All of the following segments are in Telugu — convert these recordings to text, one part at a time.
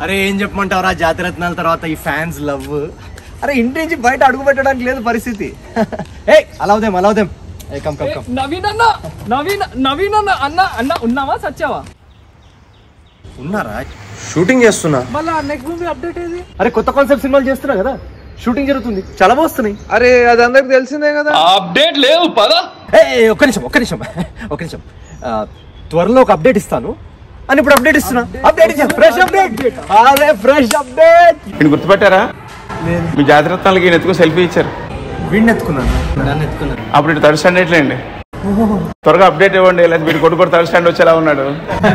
అరే ఏం చెప్పమంటావురా జాతిరత్నాల తర్వాత ఈ ఫ్యాన్స్ లవ్ అరే ఇంటి నుంచి బయట అడుగు పెట్టడానికి లేదు పరిస్థితి ఏ అలావుదేం అలావుదేం ఏ కమ్ కమ్ కమ్ నవీన్ అన్న నవీన్ నవీన్ అన్న అన్న అన్న ఉన్నావా సచ్చావా ఉన్నారా షూటింగ్ చేస్తున్నా మళ్ళా నెక్స్ట్ మూవీ అప్డేట్ ఏది అరే కొత్త కాన్సెప్ట్ సినిమాలు చేస్తున్నా కదా షూటింగ్ జరుగుతుంది చాలా బాగా వస్తున్నాయి అరే అది అందరికి తెలిసిందే కదా అప్డేట్ లేవు పదా ఏ ఏ, ఒక్క నిమిషం ఒక్క నిమిషం ఒక్క నిమిషం ఆ, త్వరలో ఒక అప్డేట్ ఇస్తాను అని ఇప్పుడు అప్డేట్ ఇస్తున్నా అప్డేట్ ఇచ్చా ఫ్రెష్ అప్డేట్ అరే ఫ్రెష్ అప్డేట్ వీడిని గుర్తుపెట్టారా మీ జాతరత్నాలకి ఈయన ఎత్తుకు సెల్ఫీ ఇచ్చారు వీడిని ఎత్తుకున్నాను నన్ను ఎత్తుకున్నాను అప్పుడు ఇటు థర్డ్ స్టాండ్ ఎట్లేండి త్వరగా అప్డేట్ ఇవ్వండి లేదా మీరు కొడుకు థర్డ్ స్టాండ్ వచ్చేలా ఉన్నాడు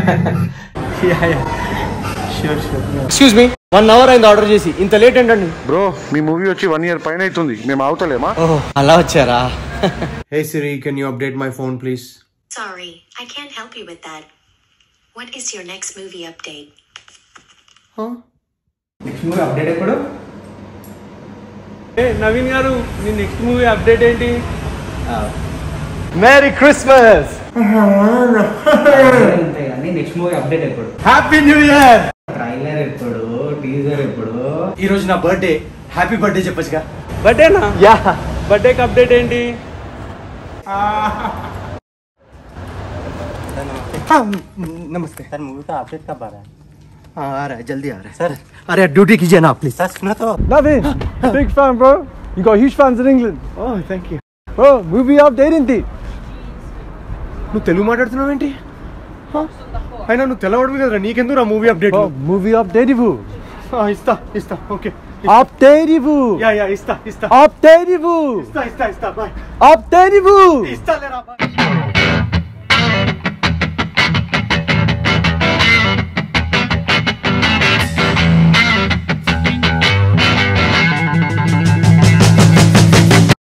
ఎక్స్క్యూజ్ మీ వన్ అవర్ అయింది ఆర్డర్ చేసి ఇంత లేట్ ఏంటండి బ్రో మీ మూవీ వచ్చి వన్ ఇయర్ పైన అవుతుంది మేము అవుతలేమా ఓహో అలా వచ్చారా hey Siri can you update my phone please Sorry, I can't help you with that. What is your next movie update? Update ఎప్పుడు ఏ నవీన్ గారు మీ నెక్స్ట్ మూవీ అప్డేట్ ఏంటి మేరీ క్రిస్మస్ అంతే కానీ నెక్స్ట్ మూవీ అప్డేట్ ఎప్పుడు హ్యాపీ న్యూ ఇయర్ ట్రైలర్ ఎప్పుడు టీజర్ ఎప్పుడు ఈ రోజు నా బర్త్డే హ్యాపీ బర్త్డే చెప్పచ్చుగా బర్త్డేనా యా బర్త్డేకి అప్డేట్ ఏంటి नमस्ते सर मूवी का अपडेट कब आ रहा है हाँ आ रहा है जल्दी आ रहा है सर अरे ड्यूटी कीजिए ना प्लीज सर सुनो तो Navin, big fan, bro. You got huge fans in England. Oh thank you Bro, movie update ఏంటి నువ్వు తెలుగు మాట్లాడుతున్నావు ఏంటి అయినా నువ్వు తెల్లవాడివి కదరా నీకెందుకు రా movie update Bro, movie update ఇవ్వు ఇస్తా ఇస్తా ఓకే Update ఇవ్వు యా యా ఇస్తా ఇస్తా Update ఇవ్వు ఇస్తా ఇస్తా ఇస్తా బాయ్ Update ఇవ్వు ఇస్తా లేరా బాయ్